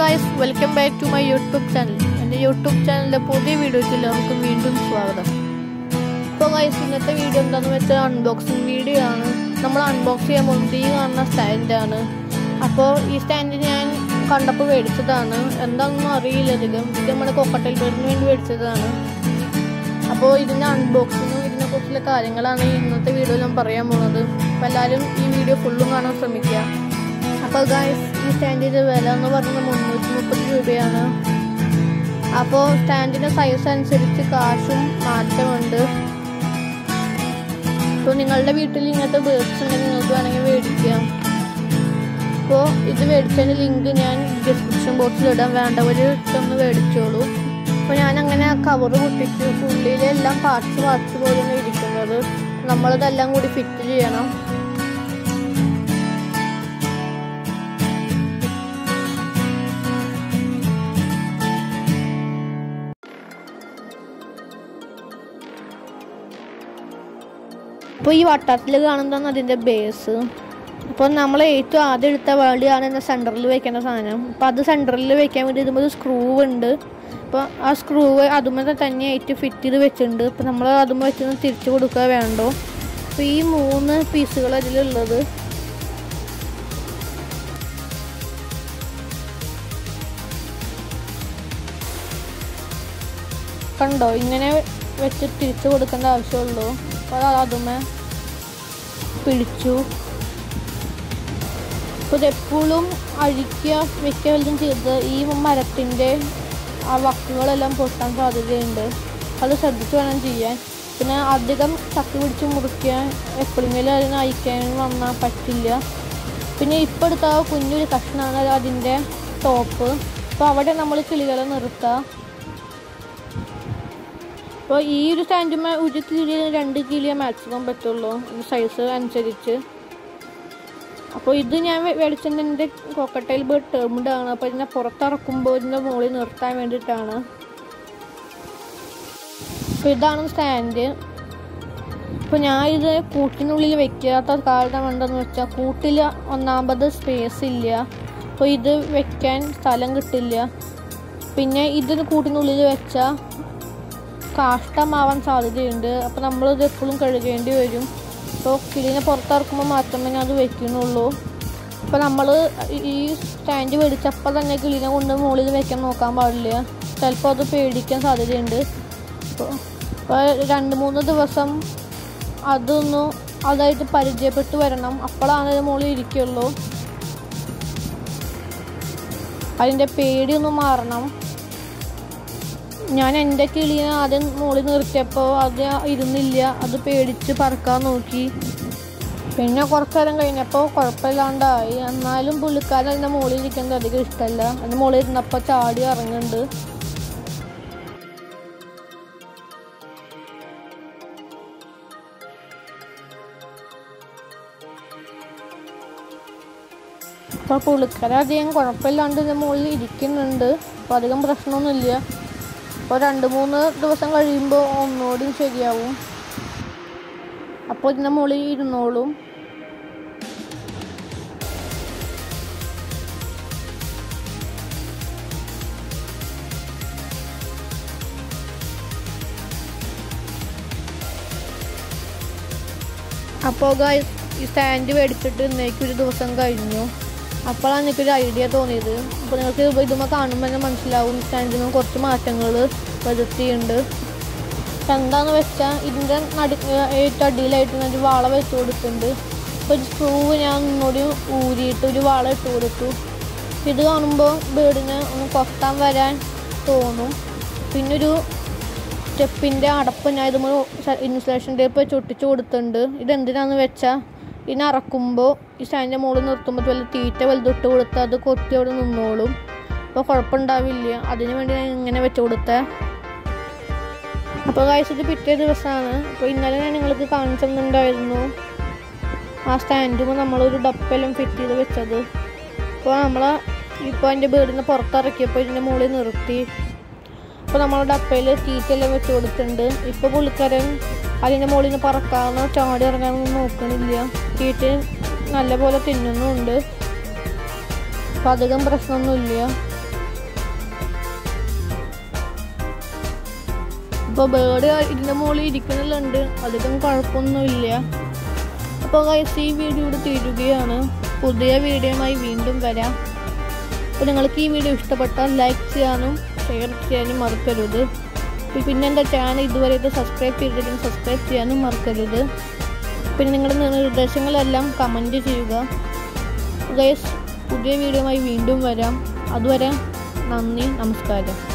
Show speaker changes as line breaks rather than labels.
guys welcome back to my YouTube channel എൻ്റെ YouTube ചാനലിലെ പുതിയ വീഡിയോയ്ക്ക് എല്ലാവർക്കും വീണ്ടും സ്വാഗതം അപ്പോൾ ഗായ്സ് ഇന്നത്തെ വീഡിയോ എന്താണെന്ന് വെച്ചാൽ അൺബോക്സിങ് വീഡിയോ ആണ് നമ്മൾ അൺബോക്സ് ചെയ്യാൻ പോകുന്നത് ഈ കാണുന്ന സ്റ്റാൻഡാണ് അപ്പോൾ ഈ സ്റ്റാൻഡ് ഞാൻ കണ്ടപ്പോൾ മേടിച്ചതാണ് എന്താണെന്നൊന്നും അറിയില്ല അധികം ഇത് നമ്മുടെ കൊക്കട്ടൽ ബേഡിന് വേണ്ടി മേടിച്ചതാണ് അപ്പോൾ ഇതിൻ്റെ അൺബോക്സിങ്ങും ഇതിനെ കുറിച്ചുള്ള കാര്യങ്ങളാണ് ഈ ഇന്നത്തെ വീഡിയോയിൽ ഞാൻ പറയാൻ പോകുന്നത് അപ്പോൾ എല്ലാവരും ഈ വീഡിയോ ഫുള്ളും കാണാൻ ശ്രമിക്കുക അപ്പോൾ ഗായ്സ് ഈ സ്റ്റാൻഡിൻ്റെ വില എന്ന് പറയുന്നത് മുന്നൂറ്റി മുപ്പത് രൂപയാണ് അപ്പോൾ സ്റ്റാൻഡിൻ്റെ സൈസ് അനുസരിച്ച് കാശും മാറ്റമുണ്ട് അപ്പോൾ നിങ്ങളുടെ വീട്ടിൽ ഇങ്ങനത്തെ ബേർഡ്സ് ഉണ്ടെങ്കിൽ നിങ്ങൾക്ക് വേണമെങ്കിൽ മേടിക്കാം അപ്പോൾ ഇത് മേടിച്ചതിൻ്റെ ലിങ്ക് ഞാൻ ഡിസ്ക്രിപ്ഷൻ ബോക്സിൽ ഇടാം വേണ്ടവർ ഇട്ടൊന്ന് മേടിച്ചോളൂ അപ്പോൾ ഞാൻ അങ്ങനെ കവർ പൊട്ടിച്ചു ഉള്ളിലെല്ലാം പാർട്സ് പാർട്സ് പോലെയാണ് ഇരിക്കുന്നത് നമ്മളിതെല്ലാം കൂടി ഫിറ്റ് ചെയ്യണം അപ്പോൾ ഈ വട്ടത്തിൽ കാണുന്നതാണ് അതിൻ്റെ ബേസ് അപ്പോൾ നമ്മൾ ഏറ്റവും ആദ്യം എടുത്ത വള്ളിയാണ് എന്ന സെൻറ്ററിൽ വെക്കേണ്ട സാധനം അപ്പോൾ അത് സെൻറ്ററിൽ വെക്കാൻ വേണ്ടി ഇതുമ്പോൾ സ്ക്രൂ ഉണ്ട് അപ്പോൾ ആ സ്ക്രൂ അതുമ്പോൾ തന്നെ ആയിട്ട് ഫിറ്റ് ചെയ്ത് വെച്ചിട്ടുണ്ട് അപ്പോൾ നമ്മൾ അതുമ്പോൾ വെച്ച് തിരിച്ചു കൊടുക്കുക വേണ്ടോ അപ്പോൾ ഈ മൂന്ന് പീസുകൾ അതിലുള്ളത് കണ്ടോ ഇങ്ങനെ വെച്ച് തിരിച്ചു കൊടുക്കേണ്ട ആവശ്യമുള്ളൂ അപ്പോൾ അത് അതുമേ പിടിച്ചു അപ്പോൾ ഇതെപ്പോഴും അഴിക്കുക വെക്കുക വല്ലതും ചെയ്ത് ഈ മരത്തിൻ്റെ ആ വക്കുകളെല്ലാം പൊട്ടാൻ സാധ്യതയുണ്ട് അത് ശ്രദ്ധിച്ച് വേണം ചെയ്യാൻ പിന്നെ അധികം ചക്കി പിടിച്ച് മുറിക്കാൻ എപ്പോഴെങ്കിലും അതിന് അയക്കാൻ വന്നാൽ പറ്റില്ല പിന്നെ ഇപ്പോൾ എടുത്ത ആ കുഞ്ഞൊരു കഷ്ണമാണ് അതിൻ്റെ ടോപ്പ് അപ്പോൾ അവിടെ നമ്മൾ കിളികളെ നിർത്തുക അപ്പോൾ ഈ ഒരു സ്റ്റാൻഡുമേ ഒരു കിളി രണ്ട് കിളിയേ മാക്സിമം പറ്റുള്ളൂ ഈ സൈസ് അനുസരിച്ച് അപ്പോൾ ഇത് ഞാൻ മേടിച്ചത് എൻ്റെ കോക്കട്ടയിൽ ബേർഡ് ടേർമിഡ് ആണ് അപ്പോൾ ഇതിനെ പുറത്തിറക്കുമ്പോൾ ഇതിൻ്റെ മുകളിൽ നിർത്താൻ വേണ്ടിയിട്ടാണ് അപ്പോൾ ഇതാണ് സ്റ്റാൻഡ് അപ്പോൾ ഞാൻ ഇത് കൂട്ടിനുള്ളിൽ വെക്കാത്ത കാരണം എന്താണെന്ന് വെച്ചാൽ കൂട്ടിൽ ഒന്നാമത് സ്പേസ് ഇല്ല അപ്പോൾ ഇത് വെക്കാൻ സ്ഥലം കിട്ടില്ല പിന്നെ ഇത് കൂട്ടിനുള്ളിൽ വെച്ചാൽ കാഷ്ടമാവാൻ സാധ്യതയുണ്ട് അപ്പോൾ നമ്മളിത് എപ്പോഴും കഴുകേണ്ടി വരും അപ്പോൾ കിളിനെ പുറത്തിറക്കുമ്പോൾ മാത്രമേ ഞാൻ അത് വെക്കുന്നുള്ളൂ അപ്പോൾ നമ്മൾ ഈ സ്റ്റാൻഡ് മേടിച്ചപ്പോൾ തന്നെ കിളിനെ കൊണ്ട് മുകളിൽ വെക്കാൻ നോക്കാൻ പാടില്ല ചിലപ്പോൾ അത് പേടിക്കാൻ സാധ്യതയുണ്ട് അപ്പോൾ അപ്പോൾ രണ്ട് മൂന്ന് ദിവസം അതൊന്ന് അതായിട്ട് പരിചയപ്പെട്ട് വരണം അപ്പോഴാണ് ഇത് മുകളിൽ ഇരിക്കുള്ളൂ അതിൻ്റെ പേടിയൊന്ന് മാറണം ഞാൻ എൻ്റെ കിളിയെ ആദ്യം മുകളിൽ നിർത്തിയപ്പോൾ അത് ഇരുന്നില്ല അത് പേടിച്ച് പറക്കാൻ നോക്കി പിന്നെ കുറച്ച് നേരം കഴിഞ്ഞപ്പോൾ കുഴപ്പമില്ലാണ്ടായി എന്നാലും പുള്ളിക്കാരൻ അതിൻ്റെ മുകളിൽ ഇരിക്കുന്നത് അധികം ഇഷ്ടമല്ല അതിൻ്റെ മുകളിൽ ഇരുന്നപ്പോൾ ചാടി ഇറങ്ങുന്നുണ്ട് അപ്പോൾ പുള്ളിക്കാരൻ അധികം കുഴപ്പമില്ലാണ്ട് ഇതിൻ്റെ മുകളിൽ ഇരിക്കുന്നുണ്ട് അപ്പോൾ അധികം പ്രശ്നമൊന്നുമില്ല അപ്പോൾ രണ്ട് മൂന്ന് ദിവസം കഴിയുമ്പോൾ ഒന്നുകൂടി ശരിയാവും അപ്പോൾ ഇതിൻ്റെ മുകളിൽ ഇരുന്നോളും അപ്പോൾ ഗായ്സ് ഈ സ്റ്റാൻഡ് മേടിച്ചിട്ട് ഇന്നേക്ക് ഒരു ദിവസം കഴിഞ്ഞു അപ്പോഴാണ് എനിക്കൊരു ഐഡിയ തോന്നിയത് അപ്പോൾ നിങ്ങൾക്ക് ഇതുമ്പോൾ കാണുമ്പോൾ തന്നെ മനസ്സിലാവും സ്റ്റാൻഡിന് കുറച്ച് മാറ്റങ്ങൾ വരുത്തിയിട്ടുണ്ട് എന്താന്ന് വെച്ചാൽ ഇതിൻ്റെ നടി ഏറ്റവും അടിയിലായിട്ട് ഒരു വാള വെച്ച് കൊടുത്തിട്ടുണ്ട് അപ്പോൾ ഒരു സ്ക്രൂ ഞാൻ ഒന്നുകൂടി ഊരിയിട്ട് ഒരു വാള ഇട്ട് കൊടുത്തു ഇത് കാണുമ്പോൾ ബേഡിന് ഒന്ന് കൊത്താൻ വരാൻ തോന്നും പിന്നെ ഒരു സ്റ്റെപ്പിൻ്റെ അടപ്പ് ഞാൻ ഇതുമ്പോൾ ഇൻസുലേഷൻ ടേപ്പ് വെച്ച് ഒട്ടിച്ച് കൊടുത്തിട്ടുണ്ട് ഇതെന്തിനാന്ന് വെച്ചാൽ ഇതിനെ അറക്കുമ്പോൾ ഈ സ്റ്റാൻഡിൻ്റെ മുകളിൽ നിർത്തുമ്പോൾ വല്ല തീറ്റ വലുതൊട്ട് കൊടുത്താൽ അത് കൊത്തി അവിടെ നിന്നോളും അപ്പോൾ കുഴപ്പമുണ്ടാവില്ല അതിന് വേണ്ടി ഞാൻ ഇങ്ങനെ വെച്ച് കൊടുത്തേ അപ്പോൾ കാഴ്ച ഇത് പിറ്റേ ദിവസമാണ് അപ്പോൾ ഇന്നലെ ഞാൻ നിങ്ങൾക്ക് കാണിച്ചു തന്നിട്ടുണ്ടായിരുന്നു ആ സ്റ്റാൻഡും നമ്മളൊരു ഡപ്പെല്ലാം ഫിറ്റ് ചെയ്ത് വെച്ചത് അപ്പോൾ നമ്മൾ ഇപ്പോൾ അതിൻ്റെ വീടിന് പുറത്തിറക്കിയപ്പോൾ ഇതിൻ്റെ മുകളിൽ നിർത്തി അപ്പോൾ നമ്മൾ ഡപ്പയിൽ തീറ്റെല്ലാം വെച്ച് കൊടുത്തിട്ടുണ്ട് ഇപ്പോൾ പുള്ളിക്കാരൻ അതിൻ്റെ മുകളിൽ നിന്ന് പറക്കാനോ ചാടി ഇറങ്ങാനൊന്നും നോക്കണില്ല തീറ്റ നല്ലപോലെ തിന്നുന്നുമുണ്ട് അപ്പം അധികം പ്രശ്നമൊന്നുമില്ല അപ്പോൾ ബേർഡ് ഇതിൻ്റെ മുകളിൽ ഇരിക്കുന്നുണ്ട് അധികം കുഴപ്പമൊന്നുമില്ല അപ്പോൾ ഗൈസ് ഈ വീഡിയോ ഇവിടെ തീരുകയാണ് പുതിയ വീഡിയോയുമായി വീണ്ടും വരാം അപ്പോൾ നിങ്ങൾക്ക് ഈ വീഡിയോ ഇഷ്ടപ്പെട്ടാൽ ലൈക്ക് ചെയ്യാനും ഷെയർ ചെയ്യാനും മറക്കരുത് പി- പിന്നെ എൻ്റെ ചാനൽ ഇതുവരെയായിട്ട് സബ്സ്ക്രൈബ് ചെയ്തില്ലെങ്കിൽ സബ്സ്ക്രൈബ് ചെയ്യാനും മറക്കരുത് പിന്നെ നിങ്ങളുടെ നിർദ്ദേശങ്ങളെല്ലാം കമൻറ്റ് ചെയ്യുക ഗൈസ് പുതിയ വീഡിയോയുമായി വീണ്ടും വരാം അതുവരെ നന്ദി നമസ്കാരം